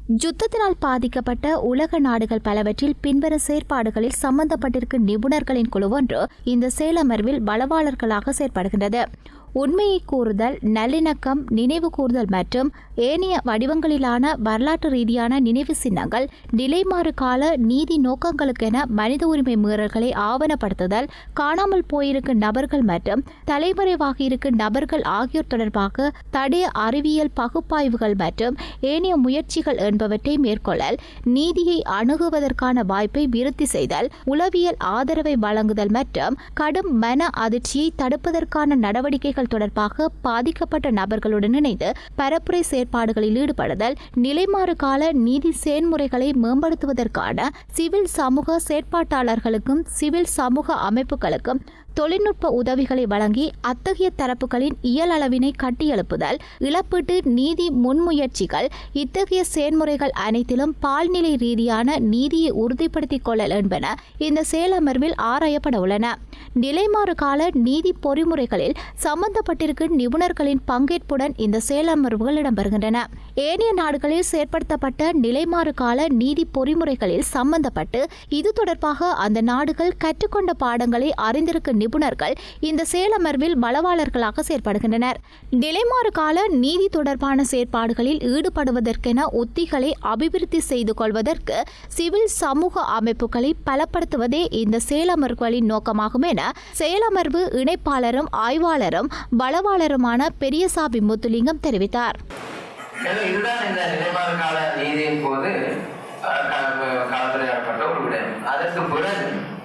யுத்தத்தினால் பாதிக்கப்பட்ட உலக நாடுகள் பலவற்றில் பின்வரும் செயற்பாடுகளில் சம்பந்தப்பட்டிருக்கும் நிபுணர்களின் குழு ஒன்று இந்த செயலமர்வில் வளவாளர்களாக செயற்படுகின்றது உண்மையை கூறுதல் நல்லிணக்கம் நினைவு கூறுதல் மற்றும் ஏனைய வடிவங்களிலான வரலாற்று ரீதியான நினைவு சின்னங்கள் நிலைமாறு கால நீதி நோக்கங்களுக்கென மனித உரிமை மீறல்களை ஆவணப்படுத்துதல் காணாமல் போயிருக்கும் நபர்கள் மற்றும் தலைமறைவாகி இருக்கும் நபர்கள் ஆகியோர் தொடர்பாக தடய அறிவியல் பகுப்பாய்வுகள் மற்றும் ஏனைய முயற்சிகள் என்பவற்றை மேற்கொள்ளல் நீதியை அணுகுவதற்கான வாய்ப்பை விருத்தி செய்தல் உளவியல் ஆதரவை வழங்குதல் மற்றும் கடும் மன அதிர்ச்சியை தடுப்பதற்கான நடவடிக்கைகள் தொடர்பாக பாதிக்கப்பட்ட நபர்களுடன் இணைந்து பரப்புரை செயற்பாடுகளில் ஈடுபடுதல் நிலைமாறு கால நீதி செயல்முறைகளை மேம்படுத்துவதற்கான சிவில் சமூக செயற்பாட்டாளர்களுக்கும் சிவில் சமூக அமைப்புகளுக்கும் தொழில்நுட்ப உதவிகளை வழங்கி அத்தகைய தரப்புகளின் இயல் அளவினை கட்டியெழுப்புதல் இழப்பீட்டு நீதி முன்முயற்சிகள் இத்தகைய செயல்முறைகள் அனைத்திலும் பால்நிலை ரீதியான நீதியை உறுதிப்படுத்திக் கொள்ளல் என்பன இந்த செயலமர்வில் ஆராயப்பட உள்ளன நிலைமாறு கால நீதி பொறிமுறைகளில் சம்பந்தப்பட்டிருக்கும் நிபுணர்களின் பங்கேற்புடன் இந்த செயலமர்வுகள் இடம்பெறுகின்றன ஏனைய நாடுகளில் செயற்படுத்தப்பட்ட நிலைமாறு கால நீதி பொறிமுறைகளில் சம்பந்தப்பட்டு இது தொடர்பாக அந்த நாடுகள் கற்றுக்கொண்ட பாடங்களை அறிந்திருக்கும் நிபுணர்கள் இந்த செயலமர்வில் வளவாளர்களாக செயற்படுகின்றனர் நிலைமாறு கால நீதி தொடர்பான செயற்பாடுகளில் ஈடுபடுவதற்கென உத்திகளை அபிவிருத்தி செய்து கொள்வதற்கு சிவில் சமூக அமைப்புகளை பலப்படுத்துவதே இந்த செயலமர்வுகளின் நோக்கமாகும் என செயலமர்வு இணைப்பாளரும் ஆய்வாளரும் வளவாளருமான பெரியசாமி முத்துலிங்கம் தெரிவித்தார் எனவே இதுதான் இந்த நிலைமாறு கால நீதியின் போது அஹ், க- கலந்துரையாடப்பட்ட ஒரு விடயம் அதற்கு பிறகு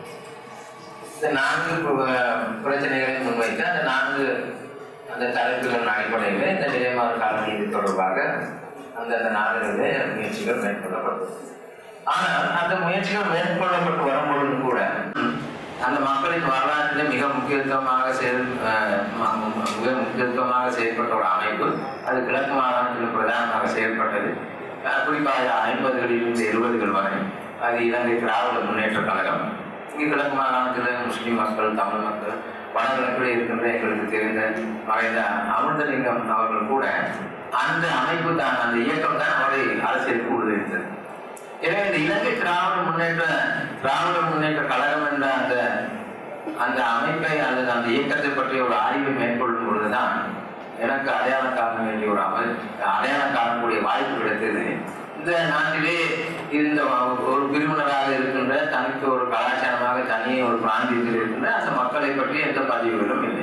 இந்த நான்கு பு- பிரச்சனைகளை முன்வைத்து அந்த நான்கு அந்த தலைப்புகளின் அடிப்படையில் இந்த நிலைமாறு கால நீதி தொடர்பாக அந்தந்த நாடுகளிலே முயற்சிகள் மேற்கொள்ளப்பட்டது ஆனால் அந்த முயற்சிகள் மேற்கொள்ளப்பட்டு வரும்பொழுது கூட அந்த மக்களின் வரலாற்றிலே மிக முக்கியத்துவமாக செயல் அஹ், ம- ம- மிக முக்கியத்துவமாக செயல்பட்ட ஒரு அமைப்பு அது கிழக்கு மாகாணத்தில் பிரதானமாக செயல்பட்டது அஹ், குறிப்பாக ஐம்பதுகளிலிருந்து எழுபதுகள் வரை அது இலங்கை திராவிட முன்னேற்ற கழகம் இங்கே கிழக்கு மாகாணத்தில் முஸ்லிம் மக்கள் தமிழ் மக்கள் வடகிழக்கில் இருக்கின்ற எங்களுக்கு தெரிந்த மறைந்த அமிர்தலிங்கம் அவர்கள் கூட அந்த அமைப்பு தான் அந்த இயக்கம் தான் அவரை அரசியலுக்கு உறுதியளித்தது எனவே இந்த இலங்கை திராவிட முன்னேற்ற திராவிட முன்னேற்ற கழகம் என்ற அந்த அந்த அமைப்பை அல்லது அந்த இயக்கத்தை பற்றிய ஒரு ஆய்வை மேற்கொள்ளும் பொழுதுதான் எனக்கு அடையாளம் காண வேண்டிய ஒரு அமை அடையாளம் காணக்கூடிய வாய்ப்பு கிடைத்தது இந்த நாட்டிலே இந்த ஒரு பிரிவினராக இருக்கின்ற தனித்து ஒரு கலாச்சாரமாக தனியே ஒரு பிராந்தியத்தில் இருக்கின்ற அந்த மக்களை பற்றி எந்த பதிவுகளும் இல்லை